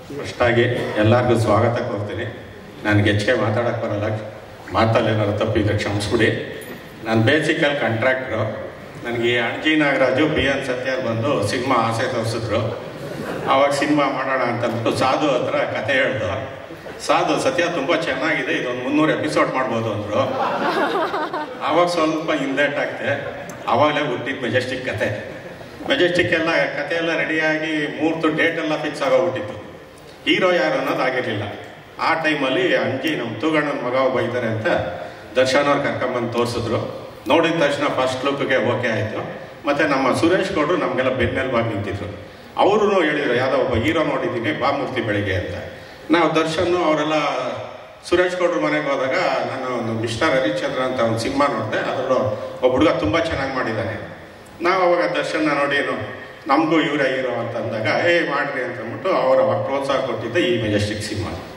ಫಸ್ಟಾಗಿ ಎಲ್ಲರಿಗೂ ಸ್ವಾಗತ ಕೋರ್ತೀನಿ ನನಗೆ ಹೆಚ್ಚಿಗೆ ಮಾತಾಡೋಕ್ಕೆ ಬರಲ್ಲ ಮಾತಲ್ಲಿ ಏನಾದ್ರು ತಪ್ಪಿದ್ರೆ ಕ್ಷಮಿಸ್ಬಿಡಿ ನಾನು ಬೇಸಿಕಲ್ ಕಾಂಟ್ರಾಕ್ಟ್ರು ನನಗೆ ಅಣಜಿ ನಾಗರಾಜು ಬಿ ಎನ್ ಸತ್ಯಾರ್ ಬಂದು ಸಿನಿಮಾ ಆಸೆ ತೋರಿಸಿದ್ರು ಆವಾಗ ಸಿನಿಮಾ ಮಾಡೋಣ ಅಂತ ಅಂದ್ಬಿಟ್ಟು ಸಾಧು ಹತ್ರ ಕತೆ ಹೇಳ್ದು ಸಾಧು ಸತ್ಯ ತುಂಬ ಚೆನ್ನಾಗಿದೆ ಇದೊಂದು ಮುನ್ನೂರು ಎಪಿಸೋಡ್ ಮಾಡ್ಬೋದು ಅಂದರು ಆವಾಗ ಸ್ವಲ್ಪ ಹಿಂದೇಟ್ ಆಗ್ತೆ ಆವಾಗಲೇ ಹುಟ್ಟಿದ ಮೆಜೆಸ್ಟಿಕ್ ಕತೆ ಮೆಜೆಸ್ಟಿಕ್ ಎಲ್ಲ ಕತೆ ಎಲ್ಲ ರೆಡಿಯಾಗಿ ಮೂರ್ತು ಡೇಟ್ ಎಲ್ಲ ಫಿಕ್ಸ್ ಆಗೋಗ್ಬಿಟ್ಟಿತ್ತು ಹೀರೋ ಯಾರು ಅನ್ನೋದು ಆಗಿರಲಿಲ್ಲ ಆ ಟೈಮಲ್ಲಿ ಅಂಜಿ ನಮ್ಮ ತೂಗಣ್ಣನ ಮಗ ಒಬ್ಬ ಇದ್ದಾರೆ ಅಂತ ದರ್ಶನ್ ಅವ್ರು ಕರ್ಕೊಂಬಂದು ತೋರಿಸಿದ್ರು ನೋಡಿದ ತಕ್ಷಣ ಫಸ್ಟ್ ಲುಕ್ಗೆ ಓಕೆ ಆಯಿತು ಮತ್ತು ನಮ್ಮ ಸುರೇಶ್ ಗೌಡ್ರು ನಮಗೆಲ್ಲ ಬೆನ್ನೆಲುಬಾಗಿ ನಿಂತಿದ್ರು ಅವರು ಹೇಳಿದ್ರು ಯಾವುದೋ ಒಬ್ಬ ಹೀರೋ ನೋಡಿದ್ದೀನಿ ಬಾಮೂರ್ತಿ ಬೆಳಿಗ್ಗೆ ಅಂತ ನಾವು ದರ್ಶನ್ ಅವರೆಲ್ಲ ಸುರೇಶ್ ಗೌಡ್ರ ಮನೆಗೆ ಹೋದಾಗ ನಾನು ಒಂದು ಮಿಸ್ಟರ್ ಹರಿಶ್ಚಂದ್ರ ಅಂತ ಒಂದು ಸಿನಿಮಾ ನೋಡಿದೆ ಅದರಲ್ಲೂ ಒಬ್ಬ ಹುಡುಗ ತುಂಬ ಚೆನ್ನಾಗಿ ಮಾಡಿದ್ದಾನೆ ನಾವು ಅವಾಗ ದರ್ಶನ ನೋಡಿ ಏನು ನಮಗೂ ಇವರೇ ಹೀರೋ ಅಂತ ಅಂದಾಗ ಏ ಮಾಡ್ರಿ ಅಂತ ಅಂದ್ಬಿಟ್ಟು ಅವರು ಅವಾಗ ಪ್ರೋತ್ಸಾಹ ಕೊಟ್ಟಿದ್ದೆ ಈ ಮೆಜೆಸ್ಟಿಕ್ ಸಿನಿಮಾ